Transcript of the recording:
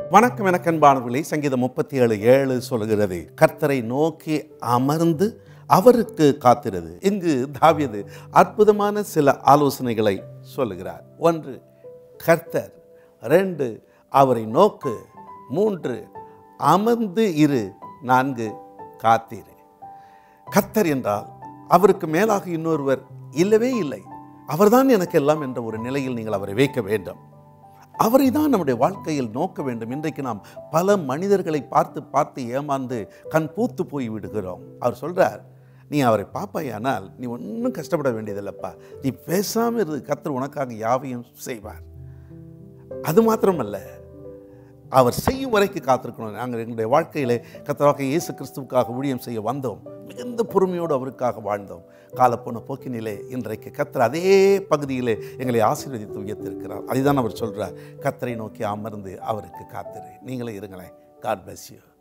வணக்கம் எனக்கு அன்பானவர்களே சங்கீதம் முப்பத்தி ஏழு ஏழு சொல்கிறது கர்த்தரை நோக்கி அமர்ந்து அவருக்கு காத்திருது இங்கு தாவீது அற்புதமான சில ஆலோசனைகளை சொல்லுகிறார் ஒன்று கர்த்தர் ரெண்டு அவரை நோக்கு மூன்று அமர்ந்து இரு நான்கு காத்திரு கர்த்தர் என்றால் அவருக்கு மேலாக இன்னொருவர் இல்லவே இல்லை அவர்தான் எனக்கு எல்லாம் என்ற ஒரு நிலையில் நீங்கள் அவரை வைக்க வேண்டும் அவரை தான் நம்முடைய வாழ்க்கையில் நோக்க வேண்டும் இன்றைக்கு நாம் பல மனிதர்களை பார்த்து பார்த்து ஏமாந்து கண் பூத்து போய் விடுகிறோம் அவர் சொல்றார் நீ அவரை பார்ப்பாயானால் நீ ஒன்றும் கஷ்டப்பட வேண்டியதில்லைப்பா நீ பேசாமல் இரு கர்த்தர் உனக்காக யாவையும் செய்வார் அது மாத்திரமல்ல அவர் செய்யும் வரைக்கு காத்திருக்கணும் நாங்கள் எங்களுடைய வாழ்க்கையிலே கர்த்தராக இயேசு கிறிஸ்துவுக்காக ஊழியம் செய்ய வந்தோம் மிகுந்த பொறுமையோடு அவருக்காக வாழ்ந்தோம் காலப்போன போக்கினிலே இன்றைக்கு கர்த்தர் அதே பகுதியிலே எங்களை ஆசீர்வதித்து உயர்த்திருக்கிறார் அதுதான் அவர் சொல்றார் கர்த்தரை நோக்கி அமர்ந்து அவருக்கு காத்திரு நீங்களே இருங்களேன் காட் bless you